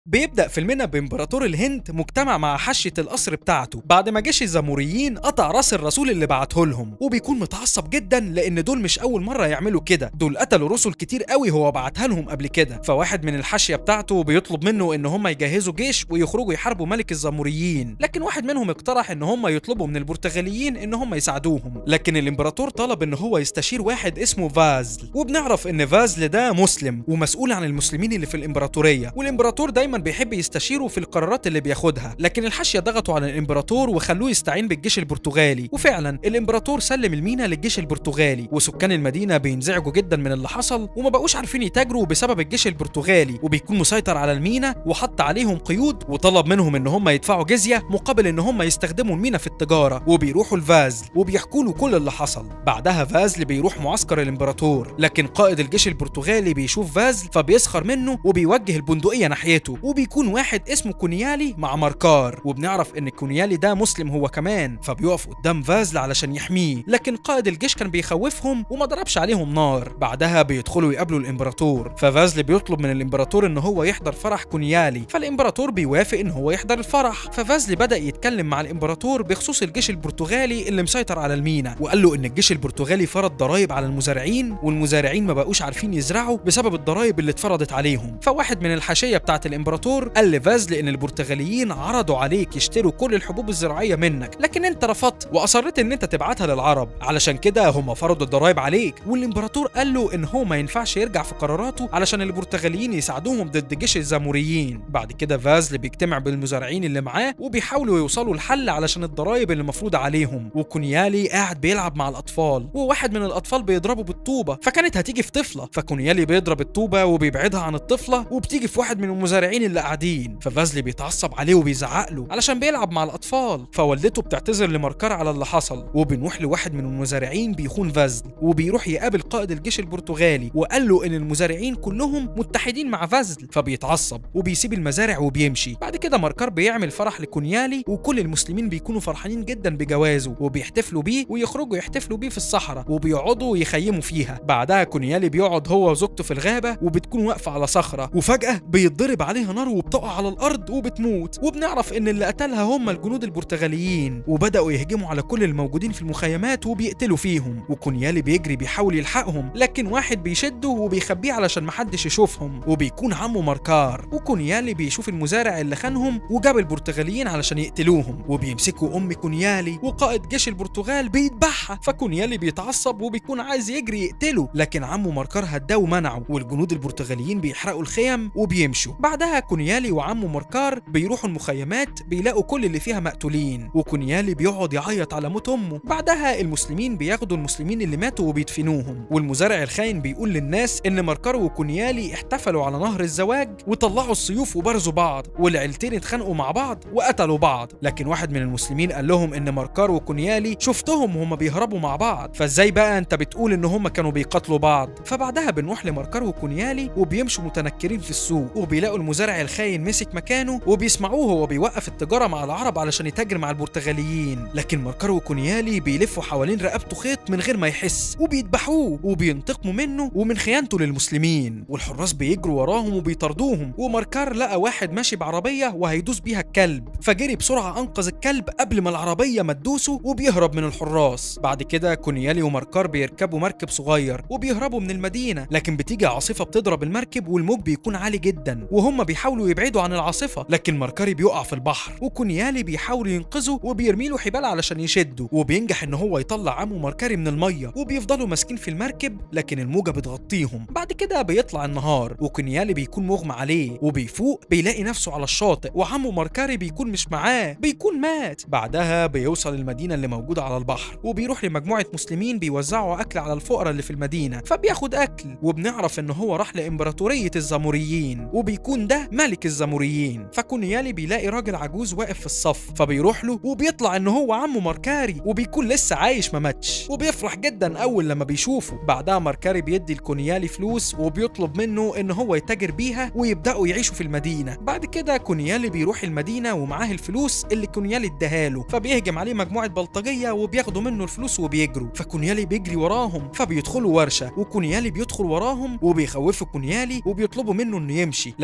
بيبدأ فيلمنا بإمبراطور الهند مجتمع مع حشية القصر بتاعته بعد ما جيش الزاموريين قطع راس الرسول اللي بعته لهم وبيكون متعصب جدا لأن دول مش أول مرة يعملوا كده دول قتلوا رسل كتير قوي هو بعتها لهم قبل كده فواحد من الحاشية بتاعته بيطلب منه إن هم يجهزوا جيش ويخرجوا يحاربوا ملك الزاموريين لكن واحد منهم اقترح إن هم يطلبوا من البرتغاليين إن هم يساعدوهم لكن الإمبراطور طلب إن هو يستشير واحد اسمه فازل وبنعرف إن فازل ده مسلم ومسؤول عن المسلمين اللي في الإمبراطورية والإمبراطور دايما بيحب يستشيره في القرارات اللي بياخدها لكن الحاشيه ضغطوا على الامبراطور وخلوه يستعين بالجيش البرتغالي وفعلا الامبراطور سلم المينا للجيش البرتغالي وسكان المدينه بينزعجوا جدا من اللي حصل وما بقوش عارفين يتاجروا بسبب الجيش البرتغالي وبيكون مسيطر على المينا وحط عليهم قيود وطلب منهم ان هم يدفعوا جزيه مقابل ان هم يستخدموا المينا في التجاره وبيروحوا لفازل وبيحكوا له كل اللي حصل بعدها فازل بيروح معسكر الامبراطور لكن قائد الجيش البرتغالي بيشوف فازل فبيسخر منه وبيوجه البندقيه ناحيته وبيكون واحد اسمه كونيالي مع ماركار وبنعرف ان كونيالي ده مسلم هو كمان فبيقف قدام فازل علشان يحميه لكن قائد الجيش كان بيخوفهم وما ضربش عليهم نار بعدها بيدخلوا يقابلوا الامبراطور ففازل بيطلب من الامبراطور ان هو يحضر فرح كونيالي فالامبراطور بيوافق ان هو يحضر الفرح ففازل بدا يتكلم مع الامبراطور بخصوص الجيش البرتغالي اللي مسيطر على المينا وقال له ان الجيش البرتغالي فرض ضرائب على المزارعين والمزارعين ما بقوش عارفين يزرعوا بسبب الضرائب اللي اتفرضت عليهم فواحد من الحاشيه بتاعه الامبراطور قال لفازل ان البرتغاليين عرضوا عليك يشتروا كل الحبوب الزراعيه منك لكن انت رفضت واصريت ان انت تبعتها للعرب علشان كده هم فرضوا الضرائب عليك والامبراطور قال له ان هو ما ينفعش يرجع في قراراته علشان البرتغاليين يساعدوهم ضد جيش الزاموريين بعد كده فازل بيجتمع بالمزارعين اللي معاه وبيحاولوا يوصلوا لحل علشان الضرائب اللي مفروضه عليهم وكونيالي قاعد بيلعب مع الاطفال وواحد من الاطفال بيضربه بالطوبه فكانت هتيجي في طفله فكونيالي بيضرب الطوبه وبيبعدها عن الطفله وبتيجي في واحد من المزارعين اللي قاعدين ففازلي بيتعصب عليه وبيزعق له علشان بيلعب مع الاطفال فوالدته بتعتذر لماركار على اللي حصل وبنروح لواحد من المزارعين بيخون فازل وبيروح يقابل قائد الجيش البرتغالي وقال له ان المزارعين كلهم متحدين مع فازل فبيتعصب وبيسيب المزارع وبيمشي بعد كده ماركار بيعمل فرح لكونيالي وكل المسلمين بيكونوا فرحانين جدا بجوازه وبيحتفلوا بيه ويخرجوا يحتفلوا بيه في الصحراء وبيقعدوا يخيموا فيها بعدها كونيالي بيقعد هو وزوجته في الغابه وبتكون واقفه على صخره وفجاه بيتضرب عليها نار وبتقع على الارض وبتموت وبنعرف ان اللي قتلها هم الجنود البرتغاليين وبداوا يهجموا على كل الموجودين في المخيمات وبيقتلوا فيهم وكونيالي بيجري بيحاول يلحقهم لكن واحد بيشده وبيخبيه علشان محدش يشوفهم وبيكون عمه ماركار وكونيالي بيشوف المزارع اللي خانهم وجاب البرتغاليين علشان يقتلوهم وبيمسكوا ام كونيالي وقائد جيش البرتغال بيذبحها فكونيالي بيتعصب وبيكون عايز يجري يقتله لكن عمه ماركار هداه ومنعه والجنود البرتغاليين بيحرقوا الخيم وبيمشوا بعدها كونيالي وعمه ماركار بيروحوا المخيمات بيلاقوا كل اللي فيها مقتولين وكونيالي بيقعد يعيط على موت امه بعدها المسلمين بياخدوا المسلمين اللي ماتوا وبيدفنوهم والمزارع الخاين بيقول للناس ان ماركار وكونيالي احتفلوا على نهر الزواج وطلعوا السيوف وبرزوا بعض والعيلتين اتخانقوا مع بعض وقتلوا بعض لكن واحد من المسلمين قال لهم ان ماركار وكونيالي شفتهم وهما بيهربوا مع بعض فازاي بقى انت بتقول ان هما كانوا بيقاتلوا بعض فبعدها بنروح لماركار وكونيالي وبيمشوا متنكرين في السوق وبيلاقوا المزارع الخاين مسك مكانه وبيسمعوه وهو بيوقف التجاره مع العرب علشان يتاجر مع البرتغاليين لكن ماركار وكونيالي بيلفوا حوالين رقبته خيط من غير ما يحس وبيذبحوه وبينتقموا منه ومن خيانته للمسلمين والحراس بيجروا وراهم وبيطاردوهم وماركار لقى واحد ماشي بعربيه وهيدوس بيها الكلب فجري بسرعه انقذ الكلب قبل ما العربيه ما تدوسه وبيهرب من الحراس بعد كده كونيالي وماركار بيركبوا مركب صغير وبيهربوا من المدينه لكن بتيجي عاصفه بتضرب المركب والموج بيكون عالي جدا وهم بيحاولوا يبعدوا عن العاصفه لكن ماركاري بيقع في البحر وكونيالي بيحاول ينقذه وبيرمي له حبال علشان يشده وبينجح ان هو يطلع عمه ماركاري من الميه وبيفضلوا ماسكين في المركب لكن الموجه بتغطيهم بعد كده بيطلع النهار وكونيالي بيكون مغمى عليه وبيفوق بيلاقي نفسه على الشاطئ وعمه ماركاري بيكون مش معاه بيكون مات بعدها بيوصل المدينه اللي موجوده على البحر وبيروح لمجموعه مسلمين بيوزعوا اكل على الفقراء اللي في المدينه فبياخد اكل وبنعرف ان هو راح لامبراطوريه الزاموريين وبيكون ده ملك الزاموريين فكونيالي بيلاقي راجل عجوز واقف في الصف فبيروح له وبيطلع ان هو عمه ماركاري وبيكون لسه عايش ما ماتش وبيفرح جدا اول لما بيشوفه بعدها ماركاري بيدي الكونيالي فلوس وبيطلب منه ان هو يتاجر بيها ويبداوا يعيشوا في المدينه بعد كده كونيالي بيروح المدينه ومعاه الفلوس اللي كونيالي اداها له فبيهجم عليه مجموعه بلطجيه وبياخدوا منه الفلوس وبيجروا فكونيالي بيجري وراهم فبيدخلوا ورشه وكونيالي بيدخل وراهم وبيخوفوا كونيالي وبيطلبوا منه انه يمشي لكن كونيالي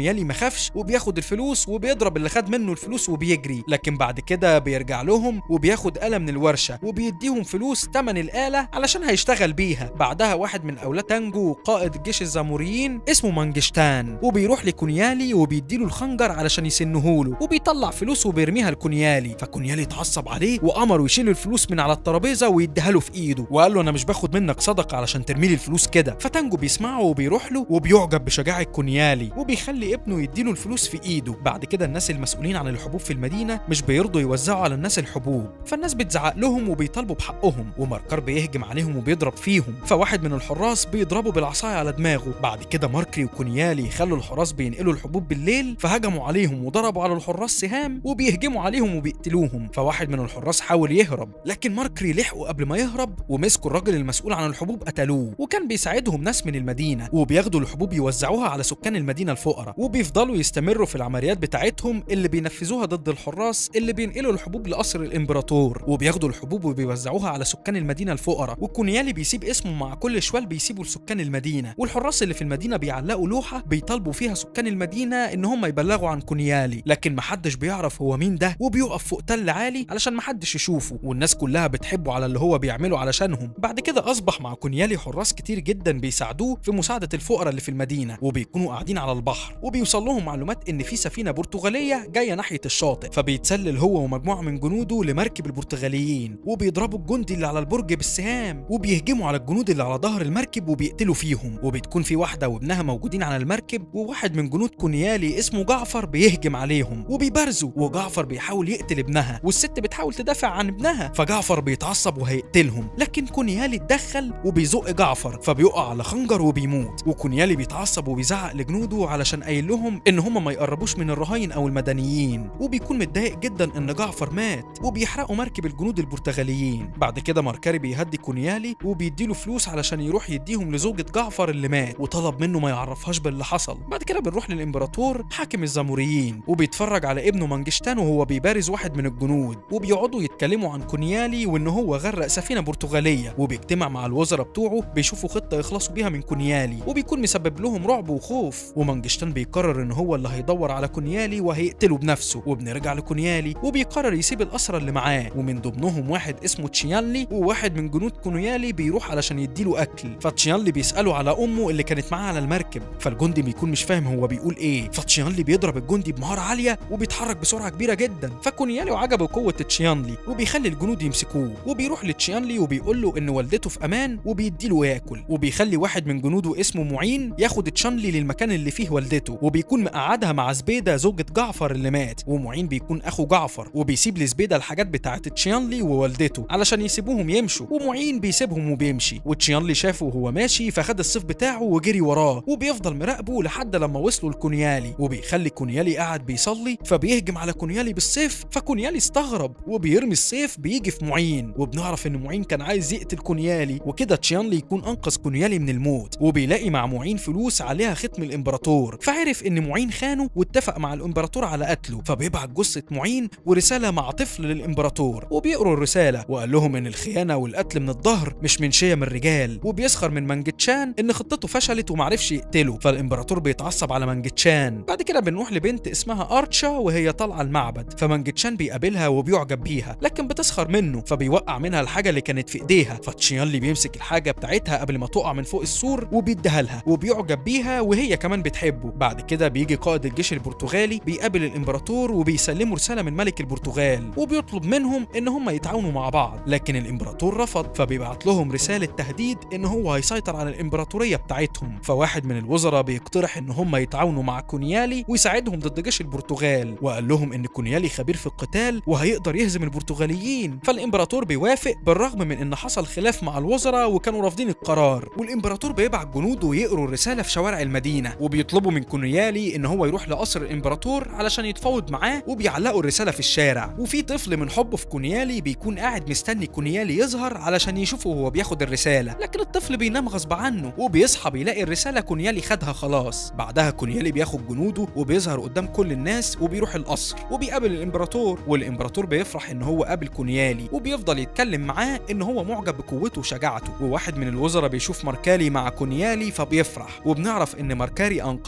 كونيالي ما خافش وبياخد الفلوس وبيضرب اللي خد منه الفلوس وبيجري لكن بعد كده بيرجع لهم وبياخد آلة من الورشة وبيديهم فلوس تمن الآلة علشان هيشتغل بيها بعدها واحد من أولاد تانجو قائد الجيش الزاموريين اسمه مانجشتان وبيروح لكونيالي وبيديله الخنجر علشان يسنهوله وبيطلع فلوس وبيرميها لكونيالي فكونيالي اتعصب عليه وأمره يشيل الفلوس من على الترابيزة ويديها له في إيده وقال له أنا مش باخد منك صدقة علشان ترمي لي الفلوس كده فتانجو بيسمعه وبيروح له وبيعجب بشجاعة كونيالي وبيخلي ابنه يديله الفلوس في إيده بعد كده الناس المسؤولين عن الحبوب في المدينة مش بيرضوا يوزعوا على الناس الحبوب فالناس بتزعق لهم وبيطالبوا بحقهم وماركار بيهجم عليهم وبيضرب فيهم فواحد من الحراس بيضربه بالعصاية على دماغه بعد كده ماركري وكونيالي خلوا الحراس بينقلوا الحبوب بالليل فهجموا عليهم وضربوا على الحراس سهام وبيهجموا عليهم وبيقتلوهم فواحد من الحراس حاول يهرب لكن ماركري لحقوا قبل ما يهرب ومسكوا الراجل المسؤول عن الحبوب قتلوه وكان بيساعدهم ناس من المدينة وبياخدوا الحبوب يوزعوها على سكان المدينة الفقراء وبيفضلوا يستمروا في العمليات بتاعتهم اللي بينفذوها ضد الحراس اللي بينقلوا الحبوب لقصر الامبراطور وبياخدوا الحبوب وبيوزعوها على سكان المدينة الفقراء وكونيالي بيسيب اسمه مع كل شوال بيسيبه لسكان المدينة والحراس اللي في المدينة بيعلقوا لوحة بيطالبوا فيها سكان المدينة ان هم يبلغوا عن كونيالي لكن محدش بيعرف هو مين ده وبيقف فوق تل عالي علشان محدش يشوفه والناس كلها بتحبه على اللي هو بيعمله علشانهم بعد كده اصبح مع كونيالي حراس كتير جدا بيساعدوه في مساعدة الفقراء اللي في المدينة وبيكونوا قاعدين على البحر وبيوصل لهم معلومات ان في سفينة برتغالية جاية ناحية الشاطئ فبيتسلل هو ومجموعة من جنوده لمركب البرتغاليين وبيضربوا الجندي اللي على البرج بالسهام وبيهجموا على الجنود اللي على ظهر المركب وبيقتلوا فيهم وبتكون في واحدة وابنها موجودين على المركب وواحد من جنود كونيالي اسمه جعفر بيهجم عليهم وبيبارزوا وجعفر بيحاول يقتل ابنها والست بتحاول تدافع عن ابنها فجعفر بيتعصب وهيقتلهم لكن كونيالي اتدخل وبيزق جعفر فبيقع على خنجر وبيموت وكونيالي بيتعصب وبيزعق لجنوده علشان قايل لهم ان هم ما يقربوش من الرهاين او المدنيين وبيكون متضايق جدا ان جعفر مات وبيحرقوا مركب الجنود البرتغاليين بعد كده ماركاري بيهدي كونيالي وبيديله فلوس علشان يروح يديهم لزوجة جعفر اللي مات وطلب منه ما يعرفهاش باللي حصل بعد كده بنروح للامبراطور حاكم الزاموريين وبيتفرج على ابنه مانجشتان وهو بيبارز واحد من الجنود وبيقعدوا يتكلموا عن كونيالي وان هو غرق سفينه برتغاليه وبيجتمع مع الوزراء بتوعه بيشوفوا خطه يخلصوا بيها من كونيالي وبيكون مسبب لهم رعب وخوف ومانجشتان بيقرر ان هو اللي هيدور على كونيالي وهيقتله بنفسه وبنرجع لكونيالي وبيقرر يسيب الاسرى اللي معاه ومن ضمنهم واحد اسمه تشيانلي وواحد من جنود كونيالي بيروح علشان يديله اكل فتشيانلي بيساله على امه اللي كانت معاه على المركب فالجندي بيكون مش فاهم هو بيقول ايه فتشيانلي بيضرب الجندي بمهاره عاليه وبيتحرك بسرعه كبيره جدا فكونيالي وعجبه قوه تشيانلي وبيخلي الجنود يمسكوه وبيروح لتشيانلي وبيقول له ان والدته في امان وبيديله ياكل وبيخلي واحد من جنوده اسمه معين ياخد تشانلي للمكان اللي فيه والدته وبيكون مقعدها مع زبيده زوجة جعفر اللي مات ومعين بيكون اخو جعفر وبيسيب لزبيده الحاجات بتاعه تشيانلي ووالدته علشان يسيبوهم يمشوا ومعين بيسيبهم وبيمشي وتشيانلي شافه وهو ماشي فخد السيف بتاعه وجري وراه وبيفضل مراقبه لحد لما وصلوا لكونيالي وبيخلي كونيالي قاعد بيصلي فبيهجم على كونيالي بالسيف فكونيالي استغرب وبيرمي السيف بيجي في معين وبنعرف ان معين كان عايز يقتل كونيالي وكده تشيانلي يكون انقذ كونيالي من الموت وبيلاقي مع معين فلوس عليها ختم الامبراطور فعرف ان معين خانه واتفق مع الامبراطور على قتله فبيبعت جثه معين ورساله مع طفل للامبراطور وبيقروا الرساله وقال لهم ان الخيانه والقتل من الظهر مش من شيم الرجال وبيسخر من مانجتشان ان خطته فشلت ومعرفش يقتله فالامبراطور بيتعصب على مانجتشان بعد كده بنروح لبنت اسمها ارتشا وهي طالعه المعبد فمانجتشان بيقابلها وبيعجب بيها لكن بتسخر منه فبيوقع منها الحاجه اللي كانت في ايديها فتشيانلي بيمسك الحاجه بتاعتها قبل ما تقع من فوق السور وبيديها لها وبيعجب بيها وهي كمان بتحبه بعد كده بيجي قائد الجيش البرتغالي بيقابل الامبراطور وبيسلمه رساله من ملك البرتغال وبيطلب منهم ان هم يتعاونوا مع بعض لكن الامبراطور رفض فبيبعت لهم رساله تهديد ان هو هيسيطر على الامبراطوريه بتاعتهم فواحد من الوزراء بيقترح ان هم يتعاونوا مع كونيالي ويساعدهم ضد جيش البرتغال وقال لهم ان كونيالي خبير في القتال وهيقدر يهزم البرتغاليين فالامبراطور بيوافق بالرغم من ان حصل خلاف مع الوزراء وكانوا رافضين القرار والامبراطور بيبعت جنوده يقروا الرساله في شوارع المدينه وبيطلبوا من كونيالي ان هو يروح لقصر الامبراطور علشان يتفاوض معاه وبيعلقوا الرساله في الشارع وفي طفل من حبه في كونيالي بيكون قاعد مستني كونيالي يظهر علشان يشوفه وهو بياخد الرساله لكن الطفل بينام غصب عنه وبيصحى بيلاقي الرساله كونيالي خدها خلاص بعدها كونيالي بياخد جنوده وبيظهر قدام كل الناس وبيروح القصر وبيقابل الامبراطور والامبراطور بيفرح ان هو قابل كونيالي وبيفضل يتكلم معاه ان هو معجب بقوته وشجاعته وواحد من الوزراء بيشوف ماركالي مع كونيالي فبيفرح وبنعرف ان ماركاري انقذه قبل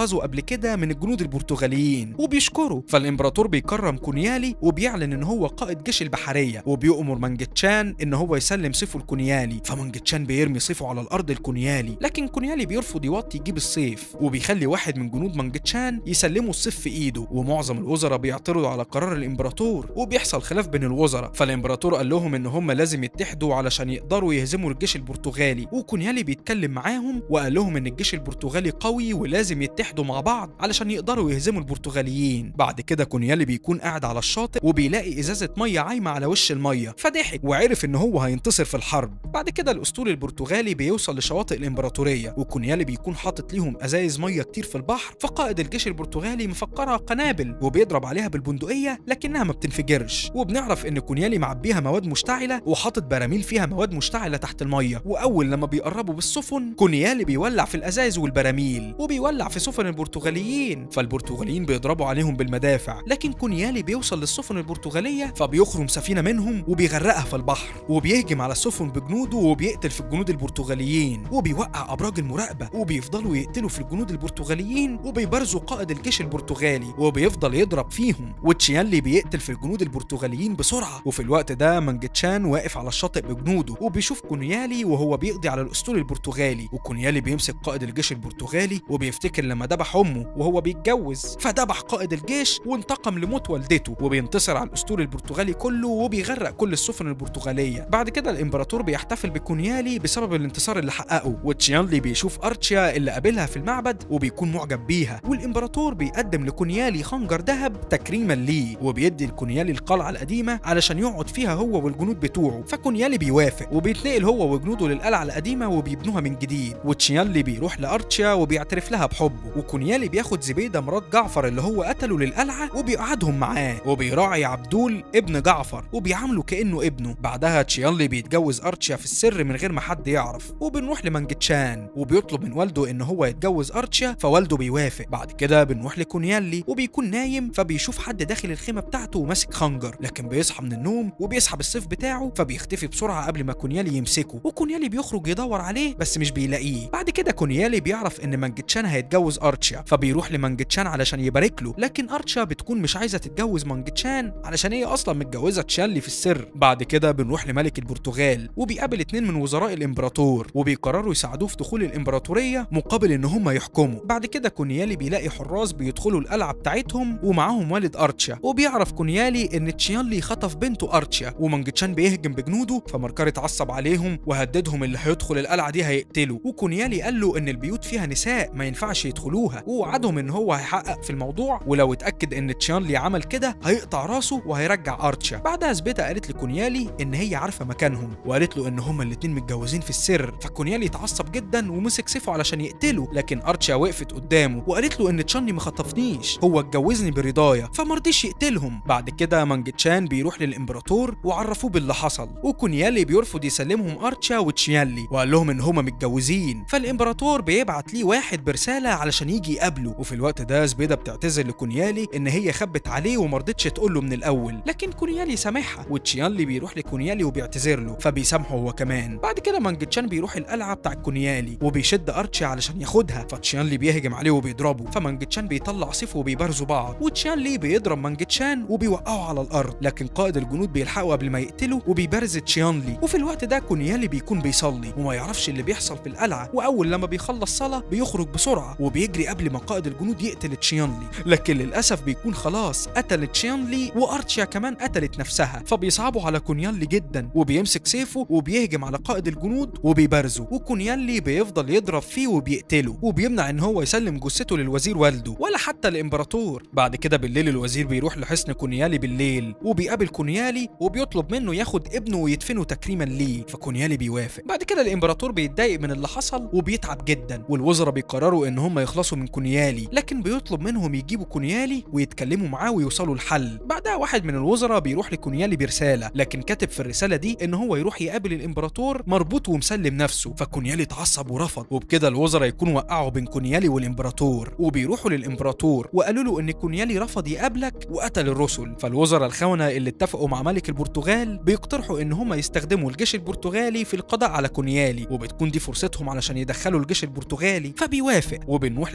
كده من الجنود البرتغاليين وبيشكره فالامبراطور بيكرم كونيالي وبيعلن ان هو قائد جيش البحريه وبيؤمر مانجتشان ان هو يسلم سيفه الكونيالي فمانجتشان بيرمي سيفه على الارض الكونيالي لكن كونيالي بيرفض يوطي يجيب السيف وبيخلي واحد من جنود مانجتشان يسلمه السيف في ايده ومعظم الوزراء بيعترضوا على قرار الامبراطور وبيحصل خلاف بين الوزراء فالامبراطور قال لهم ان هم لازم يتحدوا علشان يقدروا يهزموا الجيش البرتغالي وكونيالي بيتكلم معاهم وقال لهم ان الجيش البرتغالي قوي ولازم يتحدوا مع بعض علشان يقدروا يهزموا البرتغاليين بعد كده كونيالي بيكون قاعد على الشاطئ وبيلاقي ازازه ميه عايمه على وش الميه فضحك وعرف ان هو هينتصر في الحرب بعد كده الاسطول البرتغالي بيوصل لشواطئ الامبراطوريه وكونيالي بيكون حاطط ليهم ازايز ميه كتير في البحر فقائد الجيش البرتغالي مفكرها قنابل وبيضرب عليها بالبندقيه لكنها ما بتنفجرش وبنعرف ان كونيالي معبيها مواد مشتعله وحاطط براميل فيها مواد مشتعله تحت الميه واول لما بيقربوا بالسفن كونيالي بيولع في الازايز والبراميل وبيولع في سفن البرتغاليين فالبرتغاليين بيضربوا عليهم بالمدافع لكن كونيالي بيوصل للسفن البرتغاليه فبيخرم سفينه منهم وبيغرقها في البحر وبيهجم على السفن بجنوده وبيقتل في الجنود البرتغاليين وبيوقع ابراج المراقبه وبيفضلوا يقتلوا في الجنود البرتغاليين وبيبارزوا قائد الجيش البرتغالي وبيفضل يضرب فيهم وتشيانلي بيقتل في الجنود البرتغاليين بسرعه وفي الوقت ده مانجتشان واقف على الشاطئ بجنوده وبيشوف كونيالي وهو بيقضي على الاسطول البرتغالي وكونيالي بيمسك قائد الجيش البرتغالي وبيفتكر لما ذبح امه وهو بيتجوز فذبح قائد الجيش وانتقم لموت والدته وبينتصر على الاسطول البرتغالي كله وبيغرق كل السفن البرتغاليه بعد كده الامبراطور بيحتفل بكونيالي بسبب الانتصار اللي حققه وتشيانلي بيشوف ارتشيا اللي قابلها في المعبد وبيكون معجب بيها والامبراطور بيقدم لكونيالي خنجر ذهب تكريما ليه وبيدي لكونيالي القلعه القديمه علشان يقعد فيها هو والجنود بتوعه فكونيالي بيوافق وبيتنقل هو وجنوده للقلعه القديمه وبيبنوها من جديد وتشيانلي بيروح لارتشيا وبيعترف لها بحبه وكونيالي بياخد زبيده مرات جعفر اللي هو قتله للقلعه وبيقعدهم معاه وبيراعي عبدول ابن جعفر وبيعامله كانه ابنه بعدها تشيانلي بيتجوز ارتشيا في السر من غير ما حد يعرف وبنروح لمانجتشان وبيطلب من والده ان هو يتجوز ارتشيا فوالده بيوافق بعد كده بنروح لكونيالي وبيكون نايم فبيشوف حد داخل الخيمه بتاعته وماسك خنجر لكن بيصحى من النوم وبيسحب السيف بتاعه فبيختفي بسرعه قبل ما كونيالي يمسكه وكونيالي بيخرج يدور عليه بس مش بيلاقيه بعد كده كونيالي بيعرف ان مانجتشان هيتجوز ارتشيا فبيروح لمانجتشان علشان يبارك له لكن ارتشيا بتكون مش عايزه تتجوز مانجتشان علشان هي اصلا متجوزه تشانلي في السر بعد كده بنروح لملك البرتغال وبيقابل اتنين من وزراء الامبراطور وبيقرروا يساعدوه في دخول الامبراطوريه مقابل ان هم يحكموا بعد كده كونيالي بيلاقي حراس بيدخلوا القلعه بتاعتهم ومعاهم والد ارتشيا وبيعرف كونيالي ان تشيانلي خطف بنته ارتشيا ومانجتشان بيهجم بجنوده فماركار اتعصب عليهم وهددهم اللي هيدخل القلعه دي هيقتله وكونيالي قال له ان البيوت فيها نساء ما ينفعش يدخلوها ووعدهم ان هو هيحقق في الموضوع ولو اتاكد ان تشيانلي عمل كده هيقطع راسه وهيرجع ارتشيا بعدها زبيتا قالت لكونيالي ان هي عارفه مكانهم وقالت له ان هما الاتنين متجوزين في السر فكونيالي اتعصب جدا ومسك سيفه علشان يقتله لكن ارتشيا وقفت قدامه وقالت له ان تشانلي ما خطفنيش هو اتجوزني برضايا فمرضيش يقتلهم بعد كده مانجتشان بيروح للامبراطور وعرفوه باللي حصل وكونيالي بيرفض يسلمهم ارتشيا وتشيانلي وقال لهم ان هما متجوزين فالامبراطور بيبعت ليه واحد برساله علشان يجي يقابله وفي الوقت ده زبيده بتعتذر لكونيالي ان هي خبت عليه ومرضتش تقول له من الاول لكن كونيالي سامحها وتشيانلي بيروح لكونيالي وبيعتذر له فبيسامحه هو كمان بعد كده مانجتشان بيروح القلعه بتاع كونيالي وبيشد ارتشي علشان ياخدها فتشيانلي بيهجم عليه وبيضربه فمانجتشان بيطلع سيفه وبيبارزوا بعض وتشيانلي بيضرب مانجتشان وبيوقعه على الارض لكن قائد الجنود بيلحقه قبل ما يقتله وبيبارز تشيانلي وفي الوقت ده كونيالي بيكون بيصلي وما يعرفش اللي بيحصل في القلعه واول لما بيخلص صلاه بيخرج بسرعه وبيجري قبل ما قائد الجنود يقتل تشيانلي لكن للاسف بيكون خلاص قتل تشيانلي وارتشيا كمان قتلت نفسها فبيصعبوا على كونيالي جدا وبيمسك سيفه وبيهجم على قائد الجنود وبيبارزه وكونيالي بيفضل يضرب فيه وبيقتله وبيمنع ان هو يسلم جثته للوزير والده ولا حتى الامبراطور بعد كده بالليل الوزير بيروح لحصن كونيالي بالليل وبيقابل كونيالي وبيطلب منه ياخد ابنه ويدفنه تكريما ليه فكونيالي بيوافق بعد كده الامبراطور بيتضايق من اللي حصل وبيتعب جدا والوزراء بيقرروا ان هم يخلصوا من كونيالي لكن بيطلب منهم يجيبوا كونيالي ويتكلموا معاه ويوصلوا لحل بعدها واحد من الوزراء بيروح لكونيالي برساله لكن كاتب في الرساله دي ان هو يروح يقابل الامبراطور مربوط ومسلم نفسه فكونيالي اتعصب ورفض وبكده الوزراء يكونوا وقعوا بين كونيالي والامبراطور وبيروحوا للامبراطور وقالوا له ان كونيالي رفض يقابلك وقتل الرسل فالوزراء الخونه اللي اتفقوا مع ملك البرتغال بيقترحوا ان هم يستخدموا الجيش البرتغالي في القضاء على كونيالي وبتكون دي فرصتهم علشان يدخلوا الجيش البرتغالي فبيوافق وبنروح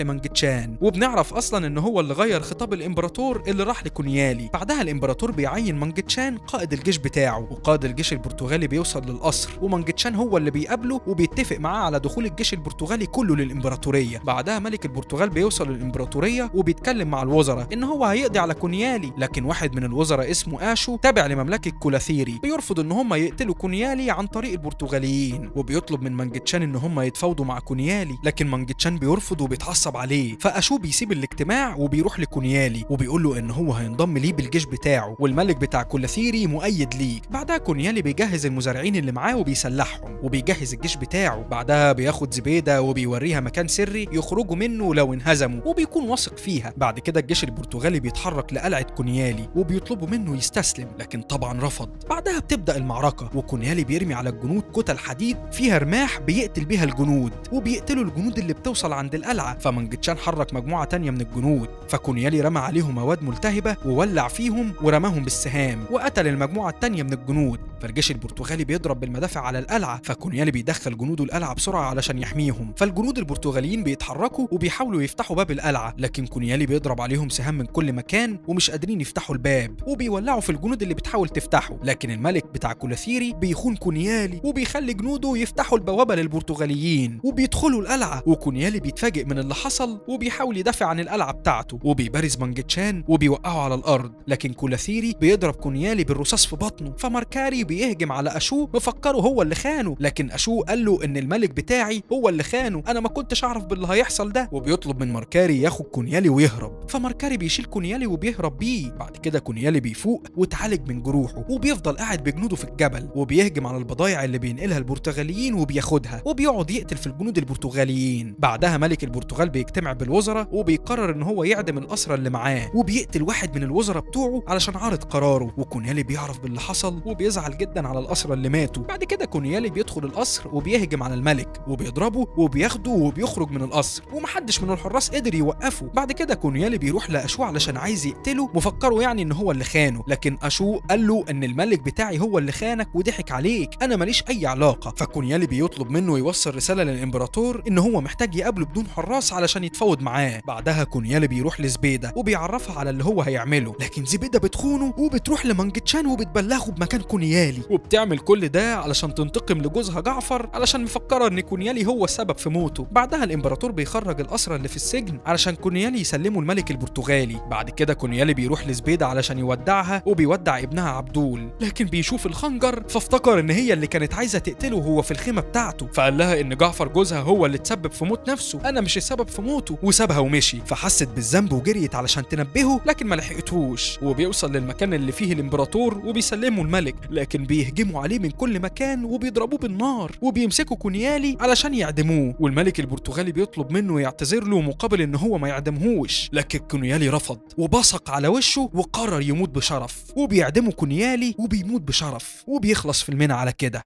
مانجتشان وبنعرف اصلا ان هو اللي غير خطاب الامبراطور اللي راح لكونيالي بعدها الامبراطور بيعين مانجتشان قائد الجيش بتاعه وقائد الجيش البرتغالي بيوصل للقصر ومانجتشان هو اللي بيقابله وبيتفق معاه على دخول الجيش البرتغالي كله للامبراطوريه بعدها ملك البرتغال بيوصل للامبراطوريه وبيتكلم مع الوزراء ان هو هيقضي على كونيالي لكن واحد من الوزراء اسمه اشو تابع لمملكه كولاثيري بيرفض ان هم يقتلوا كونيالي عن طريق البرتغاليين وبيطلب من مانجتشان ان هم يتفاوضوا مع كونيالي لكن مانجتشان بيرفض وبيتعصب عليه فاشو بيسيب الاجتماع وبيروح لكونيالي وبيقول له ان هو هينضم ليه بالجيش بتاعه والملك بتاع كولاثيري مؤيد ليه بعدها كونيالي بيجهز المزارعين اللي معاه وبيسلحهم وبيجهز الجيش بتاعه بعدها بياخد زبيده وبيوريها مكان سري يخرجوا منه لو انهزموا وبيكون واثق فيها بعد كده الجيش البرتغالي بيتحرك لقلعه كونيالي وبيطلبوا منه يستسلم لكن طبعا رفض بعدها بتبدا المعركه وكونيالي بيرمي على الجنود كتل حديد فيها رماح بيقتل بيها الجنود وبيقتلوا الجنود اللي بتوصل عند القلعه فمانجتشان حرك مجموعه تانية من الجنود فكونيالي رمى عليهم مواد ملتهبه وولع فيهم ورماهم بالسهام وقتل المجموعه التانية من الجنود فالجيش البرتغالي بيضرب بالمدافع على القلعه فكونيالي بيدخل جنوده القلعه بسرعه علشان يحميهم فالجنود البرتغاليين بيتحركوا وبيحاولوا يفتحوا باب القلعه لكن كونيالي بيضرب عليهم سهام من كل مكان ومش قادرين يفتحوا الباب وبيولعوا في الجنود اللي بتحاول تفتحه لكن الملك بتاع كولاثيري بيخون كونيالي وبيخلي جنوده يفتحوا البوابه للبرتغاليين وبيدخلوا القلعه وكونيالي بيتفاجئ من اللي حصل وبيحاول يدافع عن القلعه بتاعته وبيبارز مانجتشان وبيوقعه على الارض لكن كولاثيري بيضرب كونيالي بالرصاص في بطنه فماركاري بيهجم على اشو مفكره هو اللي خانه لكن اشو قال له ان الملك بتاعي هو اللي خانه انا ما كنتش اعرف باللي هيحصل ده وبيطلب من ماركاري ياخد كونيالي ويهرب فماركاري بيشيل كونيالي وبيهرب بيه بعد كده كونيالي بيفوق وتعالج من جروحه وبيفضل قاعد بجنوده في الجبل وبيهجم على البضايع اللي بينقلها البرتغاليين وبياخدها وبيقعد يقتل في الجنود البرتغاليين بعدها ملك البرتغال بيجتمع بالوزراء وبيقرر ان هو يعدم الاسرى اللي معاه وبيقتل واحد من الوزراء بتوعه علشان عارض قراره وكونيالي بيعرف باللي حصل وبيزعل جدا على الاسرى اللي ماتوا بعد كده كونيالي بيدخل القصر وبيهجم على الملك وبيضربه وبياخده وبيخرج من القصر ومحدش من الحراس قدر يوقفه بعد كده كونيالي بيروح لاشو علشان عايز يقتله مفكره يعني ان هو اللي خانه لكن اشو قال له ان الملك بتاعي هو اللي خانك وضحك عليك انا ماليش اي علاقه فكونيالي بيطلب منه يوصل رساله للامبراطور ان هو محتاج يقابله بدون حراس علشان يتفاوض معاه بعدها كونيالي بيروح لزبيده وبيعرفها على اللي هو هيعمله لكن زبيده بتخونه وبتروح لمانجتشان وبتبلغه بمكان كونيالي وبتعمل كل ده علشان تنتقم لجوزها جعفر علشان مفكره ان كونيالي هو السبب في موته بعدها الامبراطور بيخرج الاسرى اللي في السجن علشان كونيالي يسلمه الملك البرتغالي بعد كده كونيالي بيروح لزبيده علشان يودعها وبيودع ابنها عبدول لكن بيشوف الخنجر فافتكر ان هي اللي كانت عايزه تقتله وهو في الخيمه بتاعته فقال لها ان جعفر جوزها هو اللي تسبب في موت نفسه انا مش السبب في موته وسابها ومشي فحست بالذنب وجريت علشان تنبهه لكن ما لحقتهوش وبيوصل للمكان اللي فيه الامبراطور وبيسلمه الملك لكن بيهجموا عليه من كل مكان وبيضربوه بالنار وبيمسكوا كونيالي علشان يعدموه والملك البرتغالي بيطلب منه يعتذر له مقابل ان هو ما يعدمهوش لكن كونيالي رفض وبصق على وشه وقرر يموت بشرف وبيعدموا كونيالي وبيموت بشرف وبيخلص فيلمنا على كده